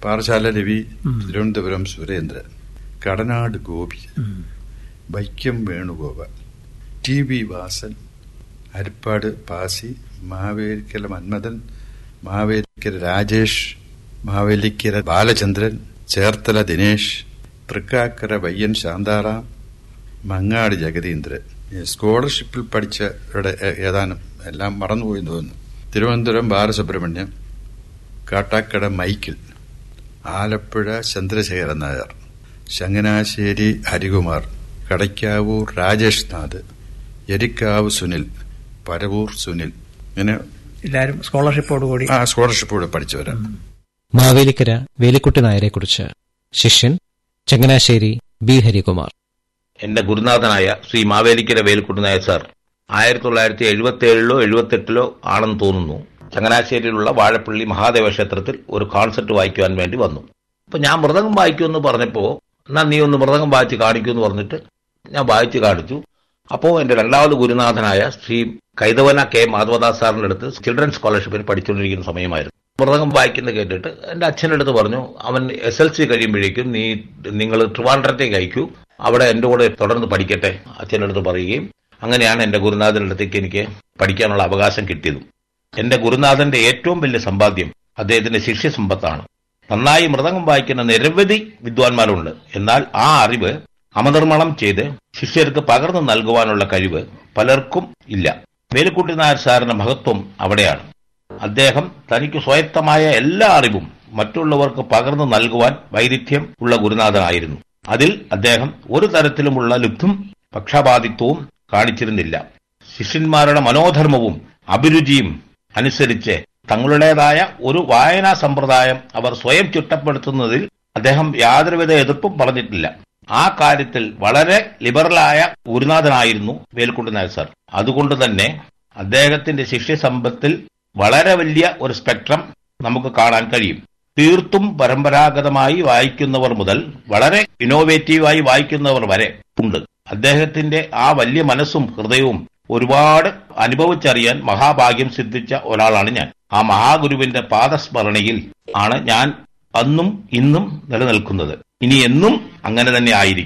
Parassala Ravi Thiruvananthapuram Surendran Kadanad Gopi Vaikom Venugopal T V Vasan Aripad പാസി മാവേലിക്കര മന്മഥൻ മാവേലിക്കര രാജേഷ് മാവേലിക്കര ബാലചന്ദ്രൻ ചേർത്തല ദിനേശ് തൃക്കാക്കര വയ്യൻ ശാന്താറാം മങ്ങാട് ജഗതീന്ദ്രൻ ഈ സ്കോളർഷിപ്പിൽ പഠിച്ചവരുടെ ഏ- ഏതാനും എല്ലാം മറന്നുപോയി എന്ന് തോന്നുന്നു തിരുവനന്തപുരം ബാലസുബ്രഹ്മണ്യം കാട്ടാക്കട മൈക്കിൾ ആലപ്പുഴ ചന്ദ്രശേഖരൻ നായർ ചങ്ങനാശ്ശേരി ഹരികുമാർ കടയ്ക്കാവൂർ രാജേഷ് നാഥ് എരിക്കാവ് സുനിൽ പരവൂർ സുനിൽ ഇങ്ങനെ എല്ലാവരും സ്കോളർഷിപ്പോടുകൂടി ആ സ്കോളർഷിപ്പോടെ പഠിച്ചവരാണ് മാവേലിക്കര വേലിക്കുട്ടി നായരെക്കുറിച്ച് ശിഷ്യൻ ചങ്ങനാശ്ശേരി ബി ഹരികുമാർ എന്റെ ഗുരുനാഥനായ ശ്രീ മാവേലിക്കര വേലുക്കുട്ടി നായർ സാർ ആയിരത്തി തൊള്ളായിരത്തി എഴുപത്തി ഏഴിലോ എഴുപത്തെട്ടിലോ ആണെന്ന് തോന്നുന്നു ചങ്ങനാശ്ശേരിയിലുള്ള വാഴപ്പള്ളി മഹാദേവ ക്ഷേത്രത്തിൽ ഒരു കോൺസെർട്ട് വായിക്കുവാൻ വേണ്ടി വന്നു അപ്പൊ ഞാൻ മൃദംഗം വായിക്കുമെന്ന് പറഞ്ഞപ്പോ എന്നാ നീ ഒന്ന് മൃദംഗം വായിച്ച് കാണിക്കൂ എന്ന് പറഞ്ഞിട്ട് ഞാൻ വായിച്ച് കാണിച്ചു അപ്പോൾ എന്റെ രണ്ടാമത് ഗുരുനാഥനായ ശ്രീ കൈതവന കെ മാധവദാസ് സാറിന്റെ അടുത്ത് ചിൽഡ്രൻ സ്കോളർഷിപ്പിന് പഠിച്ചുകൊണ്ടിരിക്കുന്ന സമയമായിരുന്നു മൃദംഗം വായിക്കുന്നത് കേട്ടിട്ട് എന്റെ അച്ഛൻ്റെ അടുത്ത് പറഞ്ഞു അവൻ എസ് എൽ സി കഴിയുമ്പോഴേക്കും നീ നിങ്ങൾ ട്രിവാൻഡ്രത്തേക്ക് അയക്കൂ അവിടെ എന്റെ കൂടെ തുടർന്ന് പഠിക്കട്ടെ അച്ഛൻ്റെ അടുത്ത് പറയുകയും അങ്ങനെയാണ് എന്റെ ഗുരുനാഥന്റെ അടുത്തേക്ക് എനിക്ക് പഠിക്കാനുള്ള അവകാശം കിട്ടിയതും എന്റെ ഗുരുനാഥന്റെ ഏറ്റവും വലിയ സമ്പാദ്യം അദ്ദേഹത്തിന്റെ ശിഷ്യ സമ്പത്താണ് നന്നായി മൃദംഗം വായിക്കുന്ന നിരവധി വിദ്വാൻമാരുണ്ട് എന്നാൽ ആ അറിവ് അമനിർമ്മണം ചെയ്ത് ശിഷ്യർക്ക് പകർന്നു നൽകുവാനുള്ള കഴിവ് പലർക്കും ഇല്ല വേലുക്കുട്ടി നായർ സാറിന്റെ മഹത്വം അവിടെയാണ് അദ്ദേഹം തനിക്ക് സ്വായത്തമായ എല്ലാ അറിവും മറ്റുള്ളവർക്ക് പകർന്നു നൽകുവാൻ വൈരുദ്ധ്യം ഉള്ള ഗുരുനാഥനായിരുന്നു അതിൽ അദ്ദേഹം ഒരു തരത്തിലുമുള്ള ലുബ്ധും പക്ഷപാതിത്വവും കാണിച്ചിരുന്നില്ല ശിഷ്യന്മാരുടെ മനോധർമ്മവും അഭിരുചിയും അനുസരിച്ച് തങ്ങളുടേതായ ഒരു വായനാ സമ്പ്രദായം അവർ സ്വയം ചിട്ടപ്പെടുത്തുന്നതിൽ അദ്ദേഹം യാതൊരുവിധ എതിർപ്പും പറഞ്ഞിട്ടില്ല ആ കാര്യത്തിൽ വളരെ ലിബറലായ ഗുരുനാഥനായിരുന്നു വേൽക്കുട്ടി നായർ സാർ അതുകൊണ്ട് തന്നെ അദ്ദേഹത്തിന്റെ ശിഷ്യസമ്പത്തിൽ വളരെ വലിയ ഒരു സ്പെക്ട്രം നമുക്ക് കാണാൻ കഴിയും തീർത്തും പരമ്പരാഗതമായി വായിക്കുന്നവർ മുതൽ വളരെ ഇന്നോവേറ്റീവായി വായിക്കുന്നവർ വരെ ഉണ്ട് അദ്ദേഹത്തിന്റെ ആ വലിയ മനസ്സും ഹൃദയവും ഒരുപാട് അനുഭവിച്ചറിയാൻ മഹാഭാഗ്യം സിദ്ധിച്ച ഒരാളാണ് ഞാൻ ആ മഹാഗുരുവിന്റെ പാദസ്മരണയിൽ ആണ് ഞാൻ അന്നും ഇന്നും നിലനിൽക്കുന്നത് ഇനി എന്നും അങ്ങനെ തന്നെ ആയിരിക്കും